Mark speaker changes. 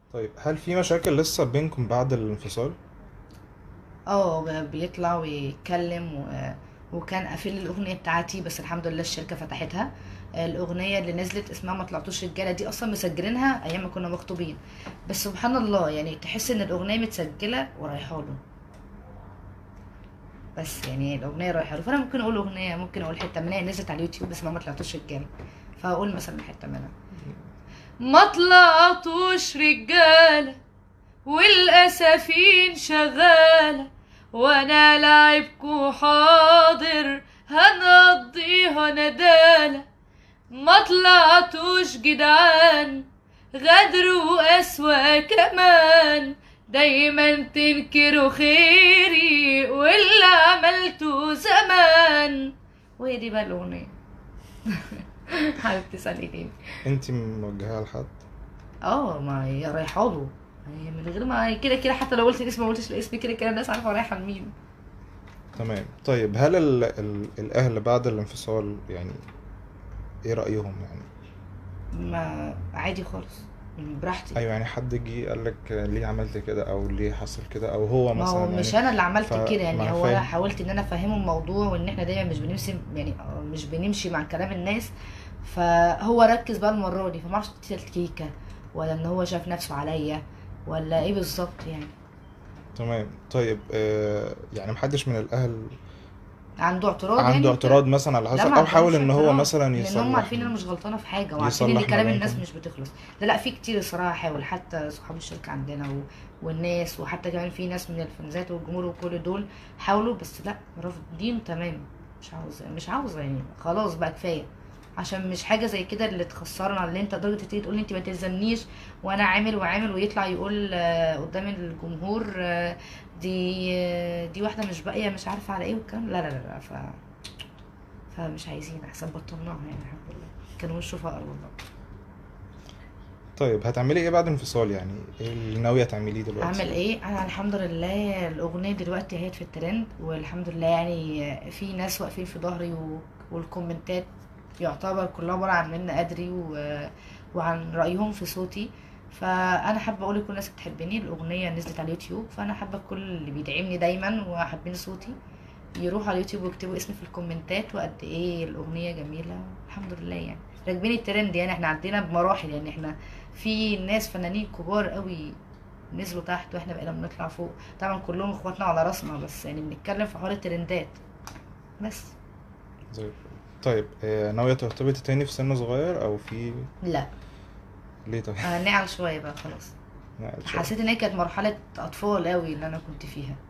Speaker 1: طيب هل في مشاكل لسه بينكم بعد الانفصال؟
Speaker 2: اه ب- بيطلع ويتكلم و... وكان قافل الاغنيه بتاعتي بس الحمد لله الشركه فتحتها الاغنيه اللي نزلت اسمها ما طلعتوش رجاله دي اصلا مسجلينها ايام ما كنا مخطوبين بس سبحان الله يعني تحس ان الاغنيه متسجله ورايحه له بس يعني الاغنيه رايحه له فانا ممكن اقول اغنيه ممكن اقول حته منها نزلت على اليوتيوب اسمها ما طلعتوش رجاله فاقول مثلا حته منها ما طلعتوش رجاله والاسفين شغاله وانا لعبكو حاضر هنقضيها ندالة ما طلعتوش جدعان غدر وقسوة كمان دايما تنكروا خيري واللي عملته زمان وهي دي بقى الأغنية حابب تسألي تاني
Speaker 1: انت موجهاها لحد؟
Speaker 2: اه ما هي رايحه له هي من غير ما كده كده حتى لو قلت الاسم ما قلتش الاسم كده كده الناس عارفه رايحه لمين
Speaker 1: تمام طيب هل ال ال الاهل بعد الانفصال يعني ايه رأيهم يعني؟
Speaker 2: ما عادي خالص براحتي
Speaker 1: ايوه يعني حد جه قال لك ليه عملت كده او ليه حصل كده او هو
Speaker 2: ما
Speaker 1: مثلا
Speaker 2: هو
Speaker 1: يعني
Speaker 2: مش انا اللي عملت
Speaker 1: ف-
Speaker 2: كده
Speaker 1: ما
Speaker 2: يعني
Speaker 1: أنا
Speaker 2: هو
Speaker 1: فاهم.
Speaker 2: انا حاولت ان انا افهمه الموضوع وان احنا دايما مش بنمشي يعني مش بنمشي مع كلام الناس فهو ركز بقى المره دي فما اعرفش تلكيكه ولا ان هو شاف نفسه عليا ولا ايه بالظبط يعني
Speaker 1: تمام طيب آه يعني محدش من الاهل
Speaker 2: عنده اعتراض يعني
Speaker 1: عنده
Speaker 2: انت-
Speaker 1: اعتراض مثلا على
Speaker 2: لا
Speaker 1: حصل
Speaker 2: ما
Speaker 1: او حاول
Speaker 2: عندهمش
Speaker 1: ان هو
Speaker 2: اعتراض،
Speaker 1: مثلا
Speaker 2: لان
Speaker 1: يصلح
Speaker 2: هم عارفين ان انا مش غلطانه في حاجه وعارفين
Speaker 1: يصلح
Speaker 2: ان
Speaker 1: ما
Speaker 2: كلام الناس
Speaker 1: بينكم.
Speaker 2: مش بتخلص لا لا في كتير الصراحه حاول حتى صحاب الشركه عندنا و... والناس وحتى كمان في ناس من الفنزات والجمهور وكل دول حاولوا بس لا رافضين تمام مش عاوزه مش عاوزه يعني خلاص بقى كفايه عشان مش حاجه زي كده اللي تخسرنا اللي انت لدرجه تيجي تقول لي انت ما تلزمنيش وانا عامل وعامل ويطلع يقول آه، قدام الجمهور آه، دي آه، دي واحده مش باقيه مش عارفه على ايه والكلام لا لا لا, لا ف فمش عايزين احسن بطلناها يعني الحمد لله كان وشه فقر والله
Speaker 1: طيب هتعملي ايه بعد الانفصال يعني ايه اللي ناوية تعمليه دلوقتي
Speaker 2: اعمل ايه انا الحمد لله الاغنيه دلوقتي اهيت في الترند والحمد لله يعني في ناس واقفين في ظهري و... والكومنتات يعتبر كلها عباره عن منى ادري و... وعن رايهم في صوتي فانا حابه اقول لكل الناس بتحبني الاغنيه نزلت على اليوتيوب فانا حابه كل اللي بيدعمني دايما وحابين صوتي يروحوا على اليوتيوب ويكتبوا اسمي في الكومنتات وقد ايه الاغنيه جميله الحمد لله يعني راكبين الترند يعني احنا عدينا بمراحل يعني احنا في ناس فنانين كبار قوي نزلوا تحت واحنا بقينا بنطلع فوق طبعا كلهم اخواتنا على راسنا بس يعني بنتكلم في حوار الترندات بس
Speaker 1: زي الفل. طيب آه، ناوية ترتبطي تاني في سن صغير او في
Speaker 2: لا
Speaker 1: ليه طيب
Speaker 2: هنعل شويه بقى خلاص
Speaker 1: نقل شوية.
Speaker 2: حسيت ان هي كانت مرحله اطفال قوي اللي انا كنت فيها